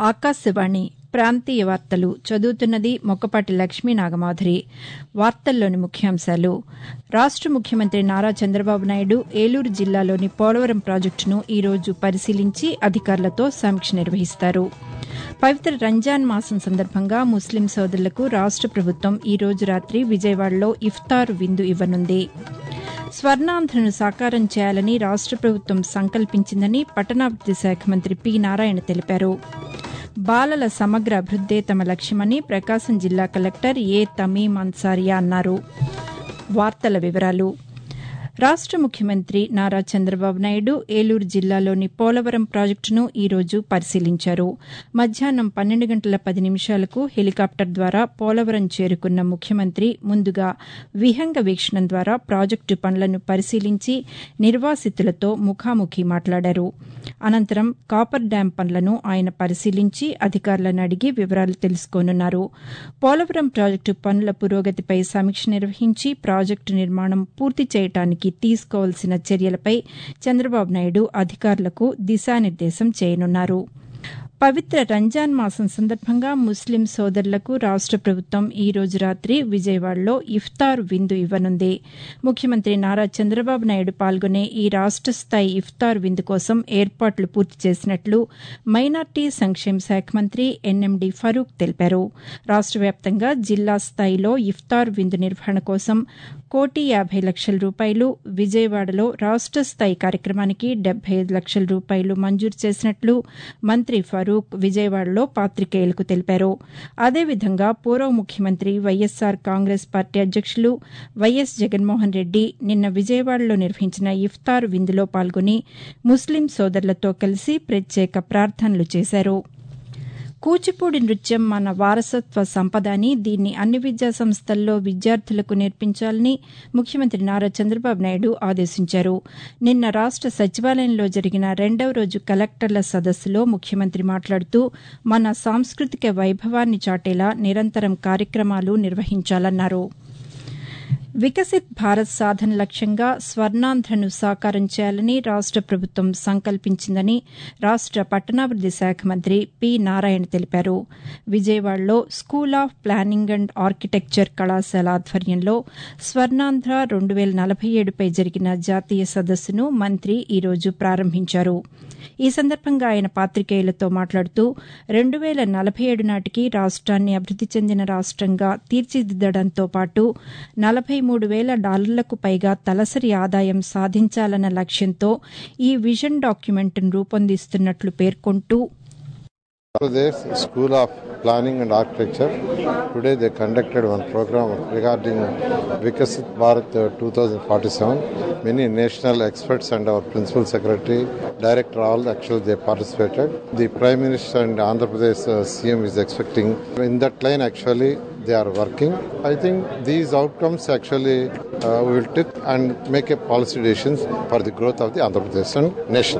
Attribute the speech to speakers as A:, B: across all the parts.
A: ఆకాశవాణి ప్రాంతీయ వార్తలు చదువుతున్నది మొక్కపాటి లక్ష్మీ నాగమాధురి వార్తల్లోని ముఖ్యాంశాలు రాష్ట ముఖ్యమంత్రి నారా చంద్రబాబు నాయుడు ఏలూరు జిల్లాలోని పోలవరం ప్రాజెక్టును ఈరోజు పరిశీలించి అధికారులతో సమీక్ష నిర్వహిస్తారు పవిత్ర రంజాన్ మాసం సందర్భంగా ముస్లిం సోదరులకు రాష్ట ప్రభుత్వం ఈ రోజు రాత్రి విజయవాడలో ఇఫ్తార్ విందు ఇవ్వనుంది స్వర్ణాంధ్రను సాకారం చేయాలని రాష్ట ప్రభుత్వం సంకల్పించిందని పట్టణాభివృద్ది శాఖ మంత్రి పి నారాయణ తెలిపారు బాలల సమగ్ర అభివృద్దే తమ లక్ష్యమని ప్రకాశం జిల్లా కలెక్టర్ ఏ తమీం అన్సారియా అన్నారు వార్తల వివరాలు రాష్ట ముఖ్యమంత్రి నారా చంద్రబాబు నాయుడు ఏలూరు జిల్లాలోని పోలవరం ప్రాజెక్టును ఈరోజు పరిశీలించారు మధ్యాహ్నం పన్నెండు గంటల పది నిమిషాలకు హెలికాప్టర్ ద్వారా పోలవరం చేరుకున్న ముఖ్యమంత్రి ముందుగా విహంగ వీక్షణం ద్వారా ప్రాజెక్టు పనులను పరిశీలించి నిర్వాసితులతో ముఖాముఖి మాట్లాడారు అనంతరం కాపర్ డ్యాం పనులను ఆయన పరిశీలించి అధికారులను అడిగి వివరాలు తెలుసుకోనున్నారు పోలవరం ప్రాజెక్టు పనుల పురోగతిపై సమీక్ష నిర్వహించి ప్రాజెక్టు నిర్మాణం పూర్తి చేయడానికి తీసుకోవాల్సిన చర్యలపై చంద్రబాబు నాయుడు అధికారులకు దిశానిర్దేశం చేయనున్నారు పవిత్ర రంజాన్ మాసం సందర్భంగా ముస్లిం సోదరులకు రాష్ట ప్రభుత్వం ఈ రోజు రాత్రి విజయవాడలో ఇఫ్తార్ విందు ఇవ్వనుంది ముఖ్యమంత్రి నారా చంద్రబాబు నాయుడు పాల్గొనే ఈ రాష్ట స్థాయి ఇఫ్తార్ విందు కోసం ఏర్పాట్లు పూర్తి చేసినట్లు మైనార్టీ సంక్షేమ శాఖ మంత్రి ఎన్ఎండి ఫరూక్ తెలిపారు రాష్ట వ్యాప్తంగా జిల్లా స్థాయిలో ఇఫ్తార్ విందు నిర్వహణ కోసం కోటి యాభై లక్షల రూపాయలు విజయవాడలో రాష్ట స్థాయి కార్యక్రమానికి డెబ్బై ఐదు లక్షల రూపాయలు మంజూరు చేసినట్లు మంత్రి ఫరూక్ విజయవాడలో పాతికేయులకు తెలిపారు అదేవిధంగా పూర్వ ముఖ్యమంత్రి వైఎస్సార్ కాంగ్రెస్ పార్టీ అధ్యక్షులు వైఎస్ జగన్మోహన్ రెడ్డి నిన్న విజయవాడలో నిర్వహించిన ఇఫ్తార్ విందులో పాల్గొని ముస్లిం సోదరులతో కలిసి ప్రత్యేక ప్రార్థనలు చేశారు కూచిపూడి నృత్యం మన వారసత్వ సంపద అని దీన్ని అన్ని విద్యా సంస్థల్లో విద్యార్థులకు నేర్పించాలని ముఖ్యమంత్రి నారా చంద్రబాబు నాయుడు ఆదేశించారు నిన్న రాష్ట సచివాలయంలో జరిగిన రెండవ రోజు కలెక్టర్ల సదస్సులో ముఖ్యమంత్రి మాట్లాడుతూ మన సాంస్కృతిక వైభవాన్ని చాటేలా నిరంతరం కార్యక్రమాలు నిర్వహించాలన్నారు వికసిత్ భారత్ సాధన లక్ష్యంగా స్వర్ణాంధ్రను సాకారం చేయాలని రాష్ట ప్రభుత్వం సంకల్పించిందని రాష్ట పట్టణాభివృద్ది శాఖ మంత్రి పి నారాయణ తెలిపారు విజయవాడలో school of planning and architecture కళాశాల ఆధ్వర్యంలో స్వర్ణాంధ్ర రెండు వేల నలభై ఏడుపై జరిగిన జాతీయ సదస్సును మంత్రి ఈరోజు ప్రారంభించారు ఈ సందర్భంగా ఆయన పాతికేయులతో మాట్లాడుతూ రెండు వేల నలభై ఏడు నాటికి రాష్ట్రాన్ని అభివృద్ది చెందిన రాష్ట్రంగా తీర్చిదిద్దడంతో పాటు నలభై మూడు వేల డాలర్లకు పైగా తలసరి ఆదాయం సాధించాలన్న లక్ష్యంతో ఈ విజన్ డాక్యుమెంట్ను రూపొందిస్తున్నట్లు పేర్కొంటూ
B: Pradesh School of Planning and Architecture. Today they conducted one program regarding Vikasit Bharat uh, 2047. Many national experts and our principal secretary, director, all actually they participated. The Prime Minister and Andhra Pradesh uh, CM is expecting. In that line actually they are working. I think these outcomes actually uh, we will take and make a policy decisions for the growth of the Andhra Pradesh and nation.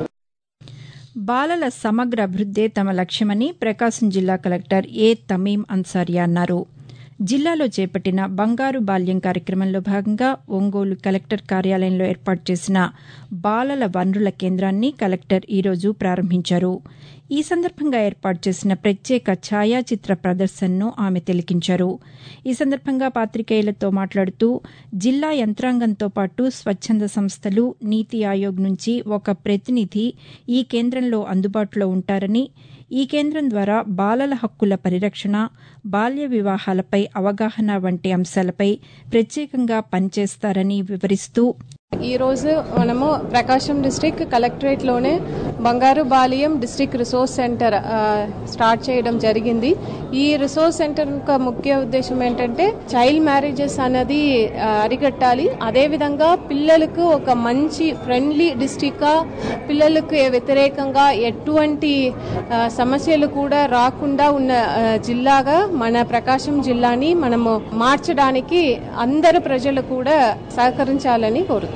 A: బాలల సమగ్ర అభివృద్దే తమ లక్ష్యమని ప్రకాశం జిల్లా collector ఏ తమీం అన్సారియా అన్నారు జిల్లాలో చేపట్టిన బంగారు బాల్యం కార్యక్రమంలో భాగంగా ఒంగోలు కలెక్టర్ కార్యాలయంలో ఏర్పాటు చేసిన బాలల వనరుల కేంద్రాన్ని కలెక్టర్ ఈరోజు ప్రారంభించారు ఈ సందర్భంగా ఏర్పాటు చేసిన ప్రత్యేక ఛాయాచిత్ర ప్రదర్శనను ఆమె తిలకించారు ఈ సందర్భంగా పాతికేయులతో మాట్లాడుతూ జిల్లా యంత్రాంగంతో పాటు స్వచ్చంద సంస్థలు నీతి ఆయోగ్ నుంచి ఒక ప్రతినిధి ఈ కేంద్రంలో అందుబాటులో ఉంటారని ఈ కేంద్రం ద్వారా బాలల హక్కుల పరిరక్షణ బాల్య వివాహాలపై అవగాహన వంటి అంశాలపై ప్రత్యేకంగా పనిచేస్తారని వివరిస్తూ
C: ఈ రోజు మనము ప్రకాశం డిస్టిక్ కలెక్టరేట్ లోనే బంగారు బాలియం డిస్టిక్ రిసోర్స్ సెంటర్ స్టార్ట్ చేయడం జరిగింది ఈ రిసోర్స్ సెంటర్ యొక్క ముఖ్య ఉద్దేశం ఏంటంటే చైల్డ్ మ్యారేజెస్ అనేది అరికట్టాలి అదే విధంగా పిల్లలకు ఒక మంచి ఫ్రెండ్లీ డిస్టిక్ గా పిల్లలకు వ్యతిరేకంగా ఎటువంటి సమస్యలు కూడా రాకుండా ఉన్న జిల్లాగా మన ప్రకాశం జిల్లాని మనము మార్చడానికి అందరు ప్రజలు కూడా సహకరించాలని కోరుతున్నాం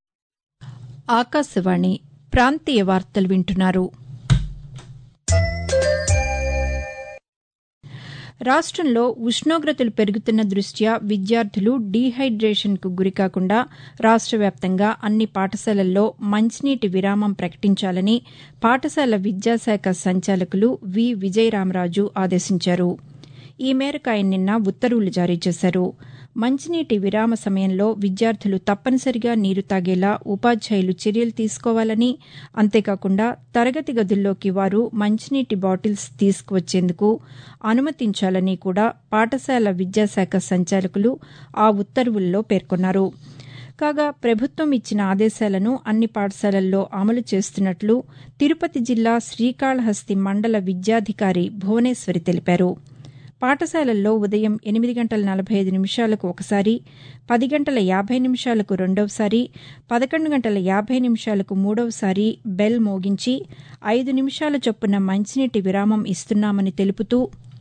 A: ఆకాశవాణి ప్రాంతీయ వార్తలు వింటున్నారు రాష్టంలో ఉష్ణోగ్రతలు పెరుగుతున్న దృష్ట్యా విద్యార్థులు డీహైడ్రేషన్కు గురికాకుండా రాష్ట వ్యాప్తంగా అన్ని పాఠశాలల్లో మంచినీటి విరామం ప్రకటించాలని పాఠశాల విద్యాశాఖ సంచాలకులు వి విజయరామరాజు ఆదేశించారు ఈ మేరకు ఆయన నిన్న ఉత్తర్వులు జారీ చేశారు మంచినీటి విరామ సమయంలో విద్యార్థులు తప్పనిసరిగా నీరు తాగేలా ఉపాధ్యాయులు చర్యలు తీసుకోవాలని అంతేకాకుండా తరగతి గదుల్లోకి వారు మంచినీటి బాటిల్స్ తీసుకువచ్చేందుకు అనుమతించాలని కూడా పాఠశాల విద్యాశాఖ సంచాలకులు ఆ ఉత్తర్వుల్లో పేర్కొన్నారు కాగా ప్రభుత్వం ఇచ్చిన ఆదేశాలను అన్ని పాఠశాలల్లో అమలు చేస్తున్నట్లు తిరుపతి జిల్లా శ్రీకాళహస్తి మండల విద్యాధికారి భువనేశ్వరి తెలిపారు పాఠశాలల్లో ఉదయం ఎనిమిది గంటల నలభై ఐదు నిమిషాలకు ఒకసారి పది గంటల యాభై నిమిషాలకు రెండవసారి పదకొండు గంటల యాభై నిమిషాలకు మూడవసారి బెల్ మోగించి ఐదు నిమిషాల చొప్పున మంచినీటి విరామం ఇస్తున్నామని తెలుపుతూ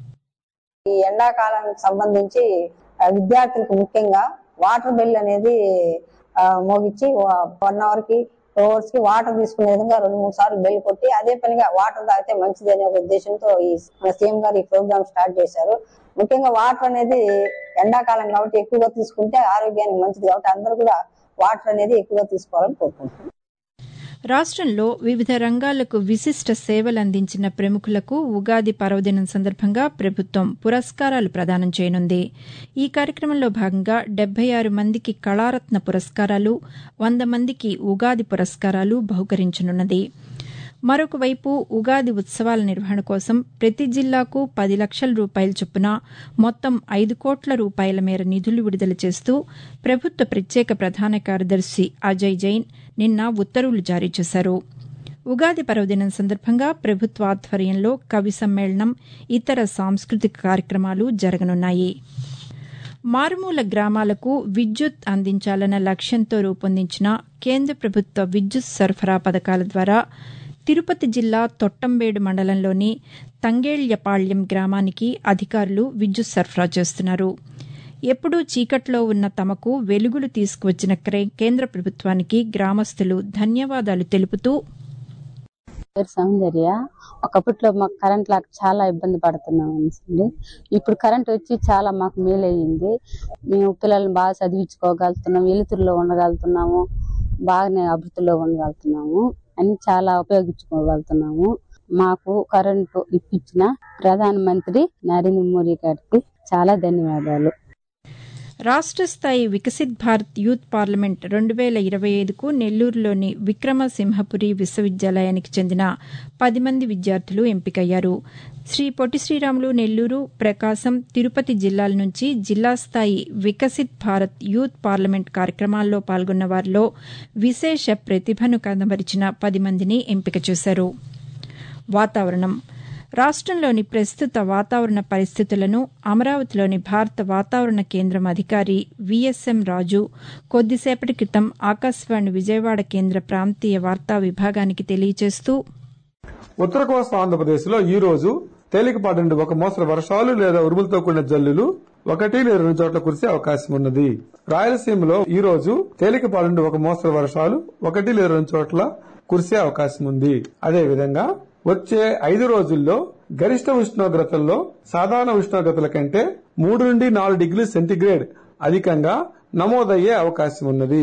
D: ఈ ఎండాకాలానికి సంబంధించి ఆ, విద్యార్థులకు ముఖ్యంగా వాటర్ బిల్ అనేది ఆ, మోగించి వన్ అవర్ కి టూ అవర్స్ కి వాటర్ తీసుకునే విధంగా రెండు మూడు సార్లు బెల్ కొట్టి అదే పనిగా వాటర్ తాగితే మంచిది అనే ఒక ఉద్దేశంతో ఈ మన సీఎం గారు ఈ ప్రోగ్రామ్ స్టార్ట్ చేశారు ముఖ్యంగా వాటర్ అనేది ఎండాకాలం కాబట్టి ఎక్కువగా తీసుకుంటే ఆరోగ్యానికి మంచిది కాబట్టి అందరూ కూడా వాటర్ అనేది ఎక్కువగా తీసుకోవాలని కోరుకుంటున్నాను
A: రాష్టంలో వివిధ రంగాలకు విశిష్ట సేవలందించిన ప్రముఖులకు ఉగాది పర్వదినం సందర్భంగా ప్రభుత్వం పురస్కారాలు ప్రదానం చేయనుంది ఈ కార్యక్రమంలో భాగంగా డెబ్బై ఆరు మందికి కళారత్న పురస్కారాలు వంద మందికి ఉగాది పురస్కారాలు బహుకరించనున్నది మరొక వైపు ఉగాది ఉత్సవాల నిర్వహణ కోసం ప్రతి జిల్లాకు పది లక్షల రూపాయల చొప్పున మొత్తం ఐదు కోట్ల రూపాయల మేర నిధులు విడుదల చేస్తూ ప్రభుత్వ ప్రత్యేక ప్రధాన కార్యదర్శి అజయ్ జైన్ నిన్న ఉత్తర్వులు జారీ చేశారు ఉగాది పర్వదినం సందర్భంగా ప్రభుత్వ ఆధ్వర్యంలో కవి సమ్మేళనం ఇతర సాంస్కృతిక కార్యక్రమాలు జరగనున్నాయి మారుమూల గ్రామాలకు విద్యుత్ అందించాలన్న లక్ష్యంతో రూపొందించిన కేంద్ర ప్రభుత్వ విద్యుత్ సరఫరా పథకాల ద్వారా తిరుపతి జిల్లా తొట్టంబేడు మండలంలోని తంగేళ్యపాళ్యం గ్రామానికి అధికారులు విద్యుత్ సరఫరా చేస్తున్నారు ఎప్పుడూ చీకట్లో ఉన్న తమకు వెలుగులు తీసుకువచ్చిన క్రే- కేంద్ర ప్రభుత్వానికి గ్రామస్తులు ధన్యవాదాలు తెలుపుతూ
E: పేరు సౌందర్య ఒకప్పట్లో మాకు కరెంట్ లాక్ చాలా ఇబ్బంది పడుతున్నాం అండి ఇప్పుడు కరెంట్ వచ్చి చాలా మాకు మేలయ్యింది మేము పిల్లల్ని బాగా చదివించుకోగలుగుతున్నాం వెలుతురులో ఉండగలుగుతున్నాము బాగానే అభివృద్ధిలో ఉండగలుగుతున్నాము అన్ని చాలా ఉపయోగించుకోగలుగుతున్నాము మాకు కరెంటు ఇప్పించిన ప్రధానమంత్రి నరేంద్ర మోడీ గారికి చాలా ధన్యవాదాలు
A: రాష్ట్ర స్థాయి వికసిత్ భారత్ యూత్ పార్లమెంట్ రెండు వేల ఇరవై ఐదుకు నెల్లూరులోని విక్రమసింహపురి విశ్వవిద్యాలయానికి చెందిన పది మంది విద్యార్థులు ఎంపికయ్యారు శ్రీ పొట్టి శ్రీరాములు నెల్లూరు ప్రకాశం తిరుపతి జిల్లాల నుంచి జిల్లా స్థాయి వికసిత్ భారత్ యూత్ పార్లమెంట్ కార్యక్రమాల్లో పాల్గొన్న వారిలో విశేష ప్రతిభను కనబరిచిన పది మందిని ఎంపిక చేశారు వాతావరణం రాష్ట్రంలోని ప్రస్తుత వాతావరణ పరిస్థితులను అమరావతిలోని భారత వాతావరణ కేంద్రం అధికారి విఎస్ఎం రాజు కొద్దిసేపటి క్రితం ఆకాశవాణి విజయవాడ కేంద్ర ప్రాంతీయ వార్తా విభాగానికి తెలియజేస్తూ
F: ఉత్తర కోస్తా ఆంధ్రప్రదేశ్ లో ఈ రోజు తేలికపాటి నుండి ఒక మోస్తరు వర్షాలు లేదా ఉరుములతో కూడిన జల్లులు ఒకటి లేదా రెండు చోట్ల కురిసే అవకాశం ఉన్నది రాయలసీమలో ఈ రోజు తేలికపాటి నుండి ఒక మోస్తరు వర్షాలు ఒకటి లేదా రెండు చోట్ల కురిసే అవకాశం ఉంది అదే విధంగా వచ్చే ఐదు రోజుల్లో గరిష్ట ఉష్ణోగ్రతల్లో సాధారణ ఉష్ణోగ్రతల కంటే మూడు నుండి నాలుగు డిగ్రీల సెంటీగ్రేడ్ అధికంగా నమోదయ్యే అవకాశం ఉన్నది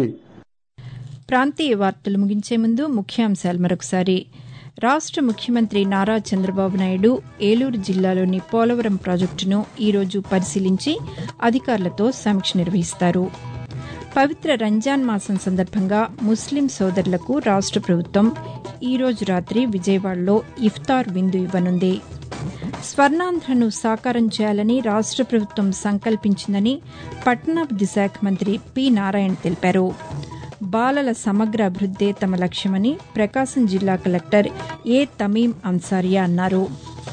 A: ప్రాంతీయ వార్తలు ముగించే ముందు ముఖ్యాంశాలు మరొకసారి రాష్ట ముఖ్యమంత్రి నారా చంద్రబాబు నాయుడు ఏలూరు జిల్లాలోని పోలవరం ప్రాజెక్టును ఈరోజు పరిశీలించి అధికారులతో సమీక్ష నిర్వహిస్తారు పవిత్ర రంజాన్ మాసం సందర్భంగా ముస్లిం సోదరులకు రాష్ట ప్రభుత్వం ఈరోజు రాత్రి విజయవాడలో ఇఫ్తార్ విందు ఇవ్వనుంది స్వర్ణాంధ్రను సాకారం చేయాలని రాష్ట ప్రభుత్వం సంకల్పించిందని పట్టణాభివృద్ది శాఖ మంత్రి పి నారాయణ తెలిపారు బాలల సమగ్ర అభివృద్దే తమ లక్ష్యమని ప్రకాశం జిల్లా కలెక్టర్ ఏ తమీం అన్సారియా అన్నారు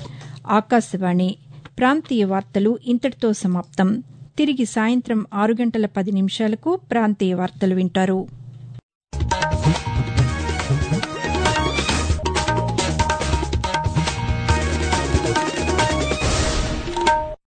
A: ఆకాశవాణి ప్రాంతీయ వార్తలు ఇంతటితో సమాప్తం తిరిగి సాయంత్రం ఆరు గంటల పది నిమిషాలకు ప్రాంతీయ వార్తలు వింటారు